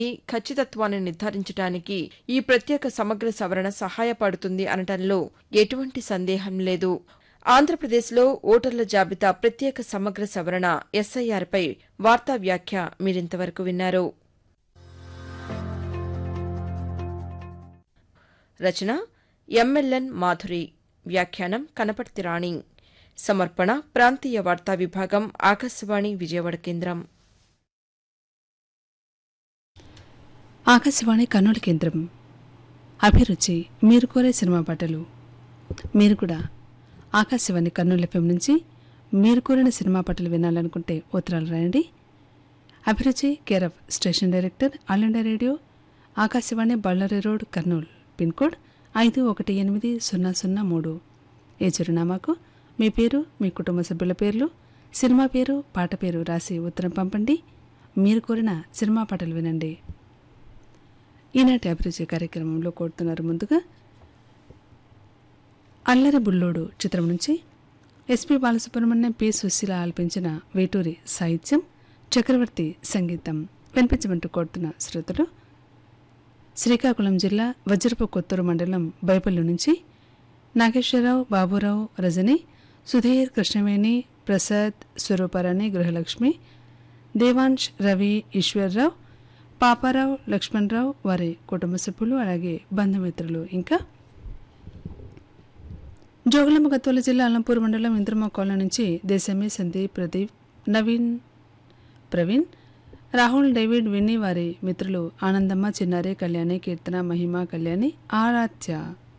ఖచ్చితత్వాన్ని నిర్ధారించడానికి ఈ ప్రత్యేక సమగ్ర సవరణ సహాయపడుతుంది అనటంలో ఎటువంటి సందేహం లేదు ఆంధ్రప్రదేశ్లో ఓటర్ల జాబితా ప్రత్యేక సమగ్ర సవరణ ఎస్ఐఆర్పై వార్తా వ్యాఖ్య మీరింతవరకు విన్నారు రచన ఎంఎల్ఎన్ మాధురి వ్యాఖ్యానం కనపర్తి రాణి సమర్పణ ప్రాంతీయ వార్తా విభాగం ఆకాశవాణి విజయవాడ కేంద్రం ఆకాశవాణి కర్నూలు కేంద్రం అభిరుచి మీరు కోరే సినిమా పాటలు మీరు కూడా ఆకాశవాణి కర్నూలు ఎఫ్ఎం నుంచి మీరు కోరిన సినిమా పాటలు వినాలనుకుంటే ఉత్తరాలు రాయండి అభిరుచి care of station director all India radio Akashvani Bellary road Kurnool pin code ఐదు ఒకటి ఎనిమిది సున్నా సున్నా మూడు ఈ చిరునామాకు మీ పేరు మీ కుటుంబ సభ్యుల పేర్లు సినిమా పేరు పాట పేరు రాసి ఉత్తరం పంపండి మీరు కోరిన సినిమా పాటలు వినండి ఈనాటి అభిరుచి కార్యక్రమంలో కోరుతున్నారు ముందుగా అల్లరి బుల్లోడు చిత్రం నుంచి ఎస్పి బాలసుబ్రహ్మణ్యం పి సుశీల ఆలపించిన వేటూరి సాహిత్యం చక్రవర్తి సంగీతం వినిపించమంటూ కోరుతున్న శ్రోతలు శ్రీకాకుళం జిల్లా వజ్రపు కొత్తూరు మండలం బైపల్లి నుంచి నాగేశ్వరరావు బాబురావు రజని సుధీర్ కృష్ణవేణి ప్రసాద్ స్వరూపారాణి గృహలక్ష్మి దేవాంశ్ రవి ఈశ్వర్రావు పాపారావు లక్ష్మణరావు వారి కుటుంబ సభ్యులు అలాగే బంధుమిత్రులు ఇంకా జోగులమ్మ గద్వాల జిల్లా అల్లంపూర్ మండలం ఇంద్రమ్మ కాలనీ నుంచి దేశమే సందీప్ ప్రదీప్ నవీన్ ప్రవీణ్ రాహుల్ డేవిడ్ విన్నీ వారి మిత్రులు ఆనందమ్మ చిన్నారి కళ్యాణి కీర్తన మహిమ కళ్యాణి ఆరాధ్య